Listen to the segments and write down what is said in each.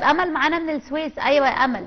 امل معانا من السويس ايوه يا امل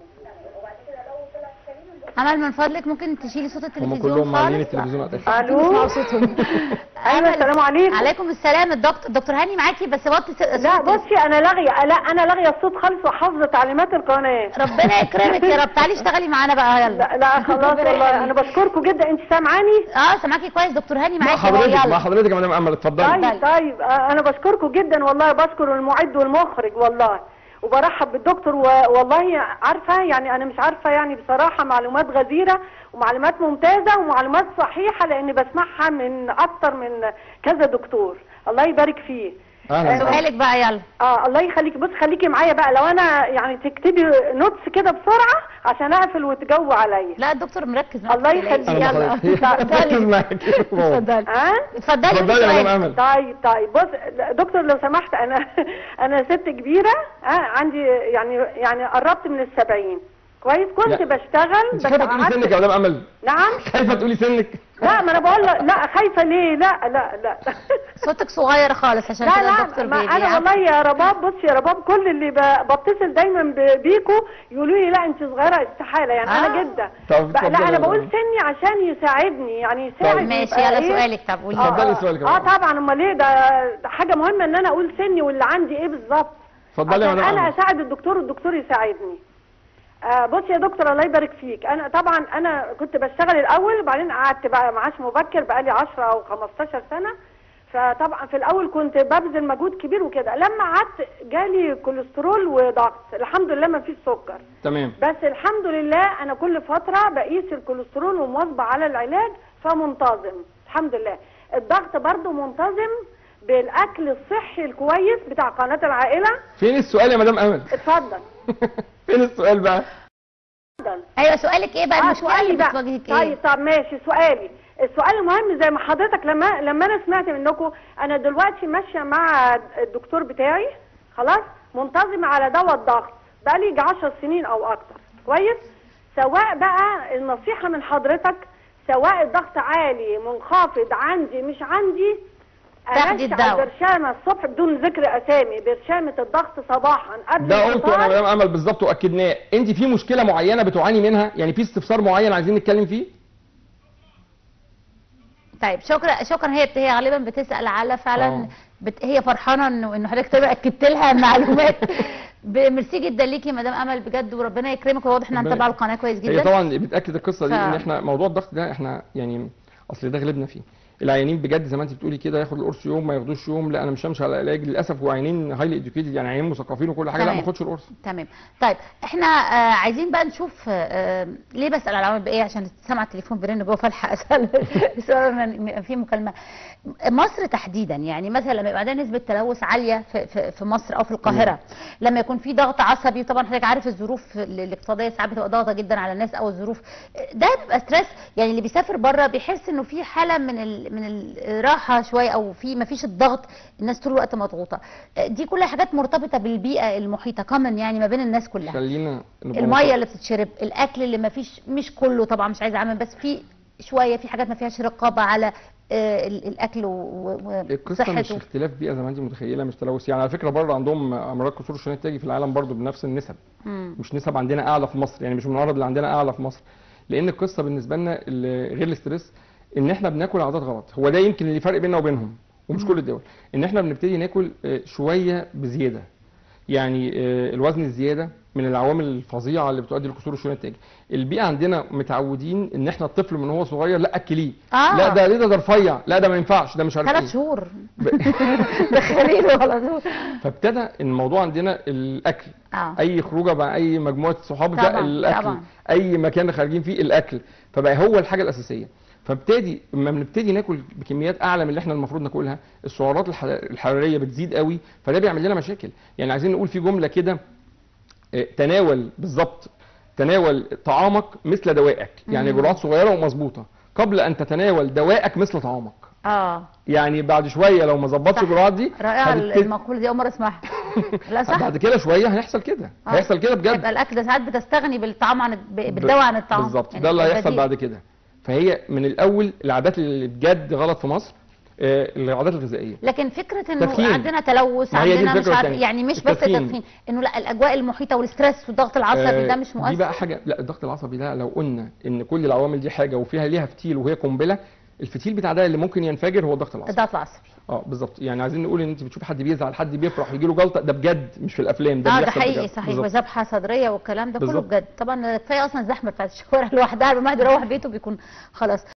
امل من فضلك ممكن تشيلي صوت هم التلفزيون كلهم معلين خالص التلفزيون قطع نسمعوا الو صوتهم ايوه أمل. السلام عليكم عليكم السلام الدكتور دكتور هاني معاكي بس وطي س- لا صوت بصي انا لاغيه لا انا لاغيه الصوت خالص وحافظه تعليمات القناه ربنا يكرمك يا رب تعالي اشتغلي معانا بقى يلا لا لا خلاص ربنا والله يخليك. انا بشكركم جدا انت سامعاني اه سامعاكي كويس دكتور هاني مع معاكي أهو، حضرتك مع يلا حضرتك يا مدام امل اتفضلي طيب طيب آه، انا بشكركم جدا والله بشكر المعد والمخرج والله وبرحب بالدكتور و- والله عارفه يعني انا مش عارفه يعني بصراحه معلومات غزيره ومعلومات ممتازه ومعلومات صحيحه لاني بسمعها من اكتر من كذا دكتور الله يبارك فيه اهلا وسهلا. سؤالك بقى يلا اه الله يخليك بص خليكي معايا بقى لو انا يعني تكتبي نوتس كده بسرعه عشان اقفل وتجاوب عليا لا الدكتور مركز معاكي الله تقلقيش. يخليك. اهلا يلا بحضرتك ركز اتفضلي معاك اتفضلي ها اتفضلي اتفضلي يا مدام سؤالك. امل طيب طيب بص دكتور لو سمحت انا انا ست كبيره ها عندي يعني يعني قربت من السبعين كويس كنت لا. بشتغل انت بس خايفه تقولي قعدت سنك يا مدام امل نعم خايفه تقولي سنك لا ما انا بقول له- لا خايفه ليه لا لا لا صوتك صغير خالص عشان لا كده لا الدكتور ما بيجي انا والله يا رباب بص يا رباب كل اللي ب- بتصل دايما ب- بيكوا يقولوا لي لا انت صغيره استحاله يعني آه. انا جدا طب ب- لا اتفضلي انا يا بقول مدام. سني عشان يساعدني يعني يساعد ماشي يبقى يلا إيه؟ سؤالك طب قولي اه اتفضلي آه. سؤالك يا اه مدام. طبعا امال ايه ده ده حاجه مهمه ان انا اقول سني واللي عندي ايه بالظبط اتفضلي يا عشان مدام انا امل اساعد الدكتور والدكتور يساعدني آه بص يا دكتور الله يبارك فيك انا طبعا انا كنت بشتغل الاول وبعدين قعدت بقى معاش مبكر بقى لي 10 او 15 سنه فطبعا في الاول كنت ببذل مجهود كبير وكده لما قعدت جالي كوليسترول وضغط الحمد لله ما فيش سكر تمام بس الحمد لله انا كل فتره بقيس الكوليسترول ومواظبه على العلاج فمنتظم الحمد لله الضغط برضو منتظم بالاكل الصحي الكويس بتاع قناه العائله فين السؤال يا مدام امل اتفضل فين السؤال بقى اتفضل ايوه سؤالك ايه بقى اه المشكله سؤالي اللي بقى بتواجهك ايه طيب طب ماشي سؤالي السؤال المهم زي ما حضرتك لما لما انا سمعت منكم انا دلوقتي ماشيه مع الدكتور بتاعي خلاص منتظمه على دواء الضغط بقالي يجي 10 سنين او اكتر كويس سواء بقى النصيحه من حضرتك سواء الضغط عالي منخفض عندي مش عندي تاخدي امشي على الدواء. برشامه الصبح بدون ذكر اسامي برشامه الضغط صباحا قبل ده قلته يا الفطار. مدام امل بالظبط واكدناه انت في مشكله معينه بتعاني منها يعني في استفسار معين عايزين نتكلم فيه طيب شكرا شكرا هي هي غالبا بتسال على فعلا آه. بت... هي فرحانه انه انه حضرتك تبقى اكدت لها معلومات ب- ميرسي جدا ليكي يا مدام امل بجد وربنا يكرمك وواضح ان ربنا متابعه القناه كويس هي جدا طبعا بتاكد القصه دي ف- ان احنا موضوع الضغط ده احنا يعني اصل ده غلبنا فيه العيانين بجد زي ما انت بتقولي كده ياخد القرص يوم ما ياخدوش يوم لا انا مش همشي على العلاج للاسف وعيانين هايلي اديوكيتد يعني عيانين مثقفين وكل حاجه لا تمام. ما اخدش القرص تمام طيب احنا آه عايزين بقى نشوف آه آه، ليه بسال على العوامل البيئيه عشان سمع التليفون بيرن جوه فالحق اسال السؤال من- في مكالمه مصر تحديدا يعني مثلا لما يبقى عندنا نسبه تلوث عاليه في, في, في مصر او في القاهره لما يكون في ضغط عصبي طبعا حضرتك عارف الظروف ال- الاقتصاديه ساعات بتبقى ضاغطه جدا على الناس او الظروف ده بيبقى ستريس يعني اللي بيسافر بره بيحس انه في حاله من ال من الراحه شويه او في ما فيش الضغط الناس طول الوقت مضغوطه دي كلها حاجات مرتبطه بالبيئه المحيطه كومن يعني ما بين الناس كلها خلينا نبقى الميه اللي بتتشرب الاكل اللي ما فيش مش كله طبعا مش عايزه اعمل بس في شويه في حاجات ما فيهاش رقابه على آه، ال- الاكل و- القصه مش وصحته اختلاف بيئه زي ما انت متخيله مش تلوث يعني على فكره بره عندهم امراض كسور الشرايين التاجي في العالم برضو بنفس النسب مم. مش نسب عندنا اعلى في مصر يعني مش من الامراض اللي عندنا اعلى في مصر لان القصه بالنسبه لنا اللي غير الاسترس ان احنا بناكل عادات غلط هو ده يمكن اللي فرق بيننا وبينهم ومش كل الدول ان احنا بنبتدي ناكل آه، شويه بزياده يعني آه، الوزن الزياده من العوامل الفظيعه اللي بتؤدي لكسور الشرايين التاجي البيئه عندنا متعودين ان احنا الطفل من هو صغير لا اكليه آه. لا ده ليه ده ده رفيع لا ده ما ينفعش ده مش عارف ثلاث ايه شهور ب- دخلينه على طول فابتدى الموضوع عندنا الاكل اه اي خروجه مع اي مجموعه صحاب طبعاً، لا الاكل طبعاً. اي مكان خارجين فيه الاكل فبقى هو الحاجه الاساسيه فابتدي لما بنبتدي ناكل بكميات اعلى من اللي احنا المفروض ناكلها السعرات الح- الحراريه بتزيد قوي فده بيعمل لنا مشاكل يعني عايزين نقول في جمله كده آه، تناول بالظبط تناول طعامك مثل دوائك يعني مم. جرعات صغيره ومظبوطه قبل ان تتناول دوائك مثل طعامك اه يعني بعد شويه لو ما ظبطش صح. الجرعات دي رائعه هتبتدي- المقوله دي اول مره اسمعها لا صح بعد كده شويه هيحصل كده آه. هيحصل كده بجد يبقى الاكل ده ساعات بتستغني بالطعام عن ب- بالدواء عن الطعام بالظبط يعني ده اللي هيحصل بديل. بعد كده فهي من الاول العادات اللي بجد غلط في مصر آه، العادات الغذائيه لكن فكره انه تدخين. عندنا تلوث ما هي دي عندنا مش الفكرة عارف التانية. يعني مش بس التدخين. التدخين انه لا الاجواء المحيطه والستريس والضغط العصبي آه، ده مش مؤثر دي بقى حاجه لا الضغط العصبي ده لو قلنا ان كل العوامل دي حاجه وفيها ليها فتيل وهي قنبله الفتيل بتاع ده اللي ممكن ينفجر هو الضغط العصبي الضغط العصبي اه بالظبط يعني عايزين نقول ان انت بتشوف حد بيزعل حد بيفرح يجي له جلطه ده بجد مش في الافلام ده اه ده بيحصل حقيقي بجد. صحيح بالظبط. وذبحه صدريه والكلام ده كله بالظبط. بجد طبعا كفايه اصلا الزحمه بتاعت الشوارع لوحدها الواحد يروح بيته بيكون خلاص